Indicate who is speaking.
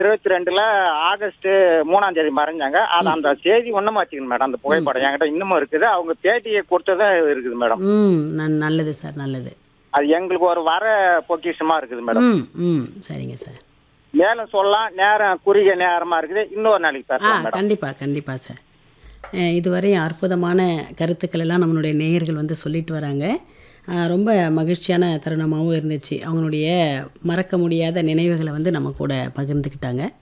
Speaker 1: இருபத்தி ரெண்டுல ஆகஸ்ட் மூணாம் தேதி மறைஞ்சாங்க அது அந்த செய்தி ஒண்ணுமா வச்சுக்கணும் மேடம் அந்த புகைப்படம் என்கிட்ட இன்னமும் இருக்குது அவங்க பேட்டியை கொடுத்ததும் இருக்குது மேடம்
Speaker 2: ம் நன் நல்லது சார் நல்லது
Speaker 1: அது எங்களுக்கு ஒரு வர பொக்கிஷமா இருக்குது மேடம்
Speaker 2: ம் ம் சரிங்க சார்
Speaker 1: மேலும் சொல்லலாம் நேரம் குறுகிய நேரமா இருக்குது இன்னொரு நாளைக்கு
Speaker 2: ஆ
Speaker 1: பேசலாம் மேடம்
Speaker 2: கண்டிப்பாக கண்டிப்பாக சார் அஹ் இதுவரை அற்புதமான கருத்துக்கள் எல்லாம் நம்மளுடைய நேயர்கள் வந்து சொல்லிட்டு வராங்க அஹ் ரொம்ப மகிழ்ச்சியான தருணமாகவும் இருந்துச்சு அவங்களுடைய மறக்க முடியாத நினைவுகளை வந்து நம்ம கூட பகிர்ந்துக்கிட்டாங்க